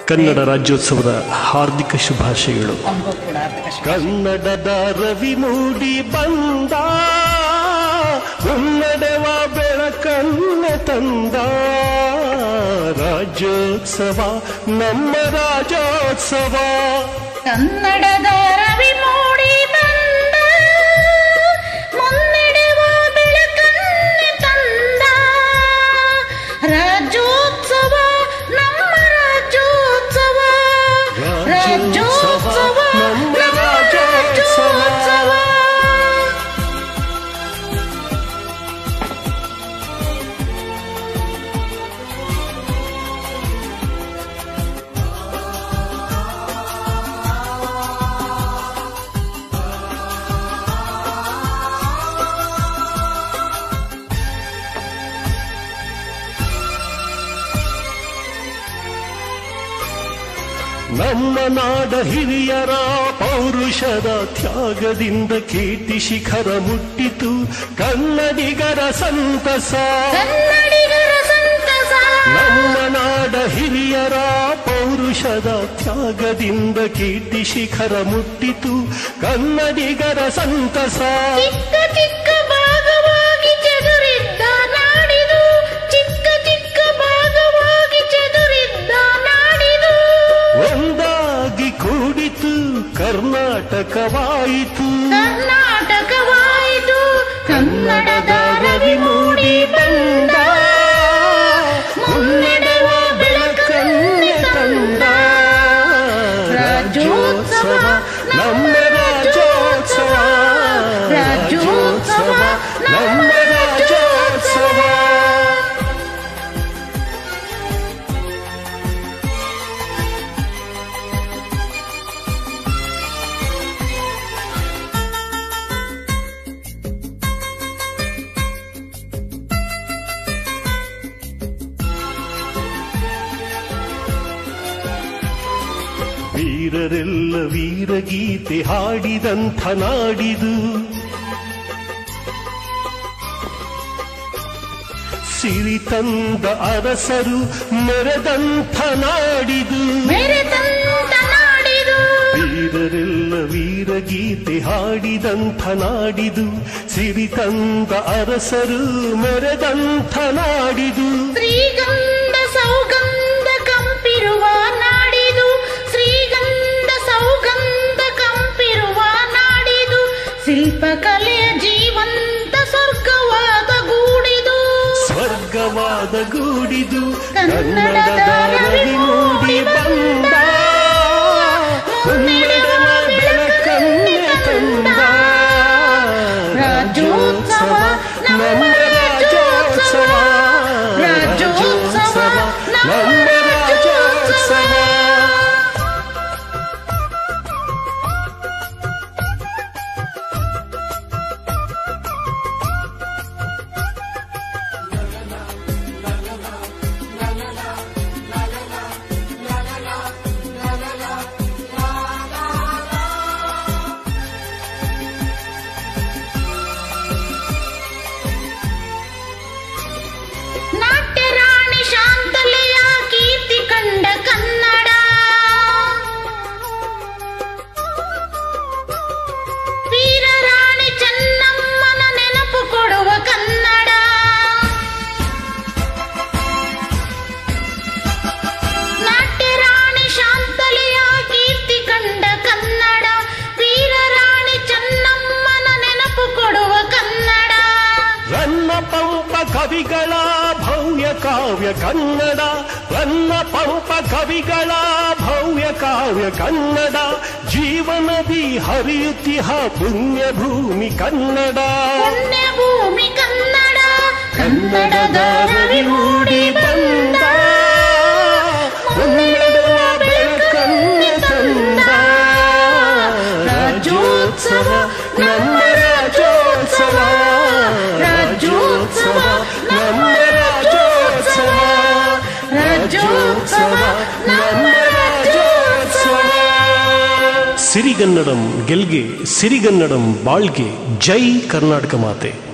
ಕನ್ನಡ ರಾಜ್ಯೋತ್ಸವದ ಹಾರ್ದಿಕ ಶುಭಾಶಯಗಳು ನಮಗೂ ಕೂಡ ಅವಕಾಶ ಕನ್ನಡದ ರವಿ ಮೂಡಿ ಬಂದ ಮುನ್ನಡೆವ ಬೆಳಕನ್ನ ತಂದ ರಾಜ್ಯೋತ್ಸವ ನಮ್ಮ ರಾಜ್ಯೋತ್ಸವ ಕನ್ನಡದ ರವಿ ಮೂಡಿ ಬಂದ ಮುನ್ನಡೆವ ಬೆಳಕನ್ನೆ ತಂದ ರಾಜ್ಯೋತ್ಸವ ನಮ್ಮ ರಾಜ್ಯೋತ್ಸವ ರಾಜ್ಯೋತ್ಸವ ನಮ್ಮ ರಾಜ್ಯೋತ್ಸವ ನಮ್ಮ ನಾಡ ಹಿರಿಯರ ಪೌರುಷದ ತ್ಯಾಗದಿಂದ ಕೀರ್ತಿ ಶಿಖರ ಮುಟ್ಟಿತು ಕನ್ನಡಿಗರ ಸಂತಸ ಕನ್ನಡಿಗರ ಸಂತಸ ನಮ್ಮ ನಾಡ ಹಿರಿಯರ ಪೌರುಷದ ತ್ಯಾಗದಿಂದ ಕೀರ್ತಿ ಶಿಖರ ಮುಟ್ಟಿತು ಕನ್ನಡಿಗರ ಸಂತಸ ಚಿಕ್ಕ ಚಿಕ್ಕ ಭಾಗವಾಗಿ ಚದುರಿದ್ದ ನಾಡಿದು ಚಿಕ್ಕ ಚಿಕ್ಕ ಭಾಗವಾಗಿ ಚದುರಿದ್ದ ನಾಡಿದು ಒಂದಾಗಿ ಕೂಡಿತು ಕರ್ನಾಟಕವಾಯಿತು ಕರ್ನಾಟಕವಾಯಿತು ಕನ್ನಡದ ರವಿ ಮೂಡಿ ಬಂದ ಮುನ್ನಡೆವ ಬೆಳಕನ್ನೆ ತಂದ ರಾಜ್ಯೋತ್ಸವ ನಮ್ಮ ರಾಜ್ಯೋತ್ಸವ ರಾಜ್ಯೋತ್ಸವ ನಮ್ಮ ರಾಜ್ಯೋತ್ಸವ ವೀರರೆಲ್ಲ ವೀರಗೀತೆ ಹಾಡಿದಂಥ ನಾಡಿದು ಸಿರಿ ತಂದ ಅರಸರು ಮೆರೆದಂಥ ನಾಡಿದು ಮೆರೆದಂತ ನಾಡಿದು ವೀರರೆಲ್ಲ ವೀರಗೀತೆ ಹಾಡಿದಂಥ ನಾಡಿದು ಸಿರಿ ತಂದ ಅರಸರು ಮೆರೆದಂಥ ನಾಡಿದು ಶ್ರೀಗಂಧ ಸೌಗಂಧ ಕಂಪಿರುವ ನಾಡಿದು ಶ್ರೀಗಂಧ ಸೌಗಂಧ ಕಂಪಿರುವ ನಾಡಿದು ಶಿಲ್ಪಕಲೆಯ ಜೀವಂತ ಸ್ವರ್ಗವಾದ ಗೂಡಿದು ಸ್ವರ್ಗವಾದ ಗೂಡಿದು ಕನ್ನಡದ ಕನ್ನಡದ ರವಿ ಮೂಡಿ ಬಂದ ಮುನ್ನಡೆವ ಬೆಳಕನ್ನೇ ತಂದ ರಾಜ್ಯೋತ್ಸವ ನಮ್ಮ ರಾಜ್ಯೋತ್ಸವ ರಾಜ್ಯೋತ್ಸವ ನಮ್ಮ ರಾಜ್ಯೋತ್ಸವ ನಾಟ್ಯ ರಾಣಿ ಶಾಂತಲೆಯ ಕೀರ್ತಿ ಕಂಡ ಕನ್ನಡ ವೀರ ರಾಣಿ ಚೆನ್ನಮ್ಮನ ನೆನಪು ಕೊಡುವ ಕನ್ನಡ ನಾಟ್ಯ ರಾಣಿ ಶಾಂತಲೆಯ ಕೀರ್ತಿ ಕಂಡ ಕನ್ನಡ ವೀರ ರಾಣಿ ಚೆನ್ನಮ್ಮನ ನೆನಪು ಕೊಡುವ ಕನ್ನಡ ರನ್ನ ಪಂಪ ಕವಿಗಳ ಭವ್ಯ ಕಾವ್ಯ ಕನ್ನಡ ರನ್ನ ಪಂಪ ಕವಿಗಳ ಭವ್ಯ ಕಾವ್ಯ ಕನ್ನಡ ಜೀವನದಿ ಹರಿಯುತ್ತಿಹ ಪುಣ್ಯ ಭೂಮಿ ಕನ್ನಡ ಪುಣ್ಯ ಭೂಮಿ ಕನ್ನಡ ಕನ್ನಡದ ರವಿ ಮೂಡಿ ಬಂದ ಮುನ್ನಡೆವ ಬೆಳಕನ್ನೇ ತಂದ ರಾಜ್ಯೋತ್ಸವ ನಮ್ಮ ರಾಜ್ಯೋತ್ಸವ ರಾಜ್ಯೋತ್ಸವ ನಮ್ಮ ರಾಜ್ಯೋತ್ಸವ ರಾಜ್ಯೋತ್ಸವ ನಮ್ಮ ರಾಜ್ಯೋತ್ಸವ ಸಿರಿಗನ್ನಡಂ ಗೆಲ್ಗೆ ಸಿರಿಗನ್ನಡಂ ಬಾಳ್ಗೆ ಜೈ ಕರ್ನಾಟಕ ಮಾತೆ